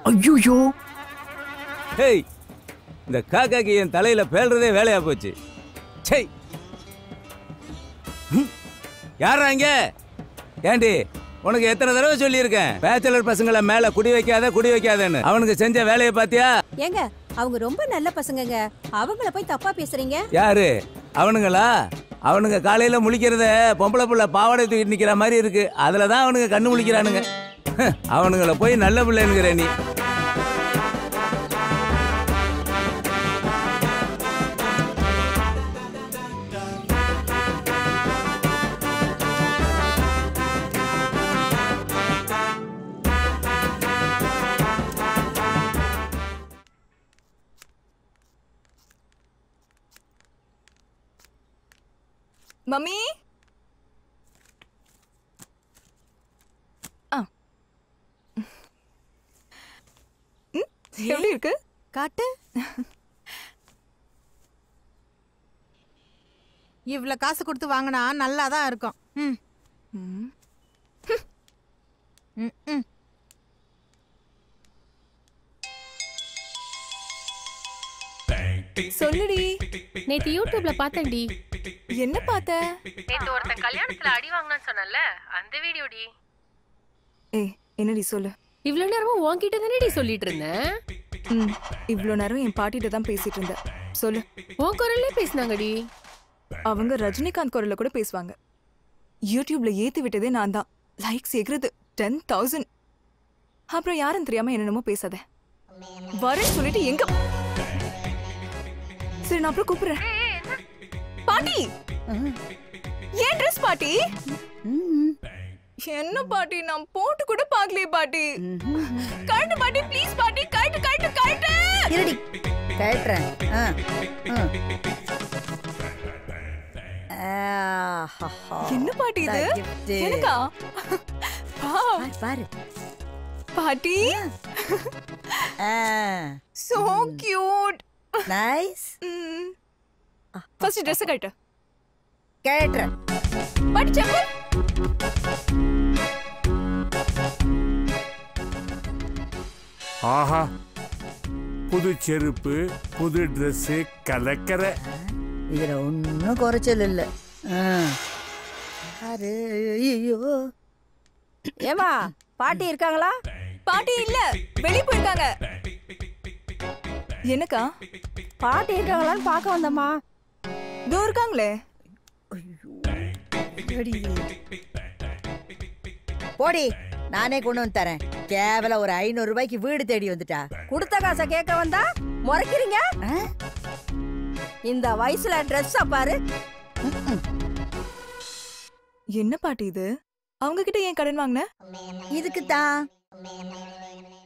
ஐயோ ஹேய் இந்த காக்காக்கு என் தலையில பேல்றதே வேலையா போச்சு சை ஹம். யாரா இங்க ஏண்டி உனக்கு எத்தனை தடவை சொல்லியிருக்கேன் பேச்சலர் பசங்களை மேல குடி வைக்காத குடி வைக்காதன்னு அவனுக்கு செஞ்ச வேலையை பாத்தியா ஏங்க அவங்க ரொம்ப நல்ல பசங்கங்க அவங்கள போய் தப்பா பேசுறீங்க யாரு அவனுங்களா அவனுங்க காலையில முழிக்கிறத பொம்பளை புள்ள பாவாடை தூக்கிட்டு நிக்கிற மாதிரி இருக்கு அதுல தான் அவனுங்க கண்ணு முழிக்கிறானுங்க ஹ், அவனுங்கள போய் நல்ல பிள்ளைங்கிற நீ மம்மி ஆ ம், எப்படி இருக்கு காட்டு இவ்ளோ காசு கொடுத்து வாங்கினா நல்லா தான் இருக்கும் ம் ம், ம், ம். சொல்லுடி நேத்து யூடியூப்ல பார்த்தேன்டி என்ன பார்த்த நேத்து ஒருத்தன் கல்யாணத்துல அடி வாங்கினான்னு சொன்னல அந்த வீடியோடி ஏய் என்னடி சொல்லு இவ்வளவு நேரமா உன்கிட்ட தானேடி சொல்லிட்டு இருந்தேன் ம் இவ்வளோ நேரம் என் பாட்டிகிட்ட தான் பேசிட்டு இருந்தேன் சொல்லு உன் குரல்லே பேசினாங்கடி அவங்க ரஜினிகாந்த் குரல்ல கூட பேசுவாங்க யூடியூப்ல ஏத்தி விட்டதே நான் தான் லைக்ஸ் எகிறது டென் தௌசண்ட் அப்புறம் யாரும் தெரியாம என்னென்னமோ பேசாத வரேன்னு சொல்லிட்டு எங்க சரி நான் அப்புறம் கூப்பிடுறேன் பாட்டி ஏன் ட்ரெஸ் பாட்டி என்ன பாட்டி நான் போட்டு கூட பார்க்கலையே பாட்டி கழட்டு பாட்டி ப்ளீஸ் பாட்டி கழட்டு கழட்டு கழட்டு இருடி கேட்டுறேன் ஆ ம். ஆஹாஹா. என்ன பாட்டி இது இந்த gift. எனக்கா Wow, பாரு, பாரு பாட்டி ஆ so cute nice first Dress கழட்டு கேட்டுறேன் பாட்டி செப்பல் ஆஹா புது செருப்பு புது ட்ரெஸ்ஸு கலக்கற இதுல ஒன்றும் குறைச்சல் இல்லை ஆ. பாரு ஐயோ ஏமா பாட்டி இருக்காங்களா பாட்டி இல்ல வெளிய போயிருக்காங்க என்னக்கா பாட்டி இருக்காங்களான்னு பார்க்க வந்தம்மா இதோ இருக்காங்களே போடி நானே கொண்டு வந்து தரேன் கேவலம் ஒரு ஐநூறு ரூபாய்க்கு வீடு தேடி வந்துட்டா கொடுத்த காசை கேட்க வந்தா முறைக்கிறீங்க ஆ? இந்த வயசுல ட்ரெஸ் பாரு என்ன பாட்டி இது அவங்க கிட்ட ஏன் கடன் வாங்கின இதுக்கு தான்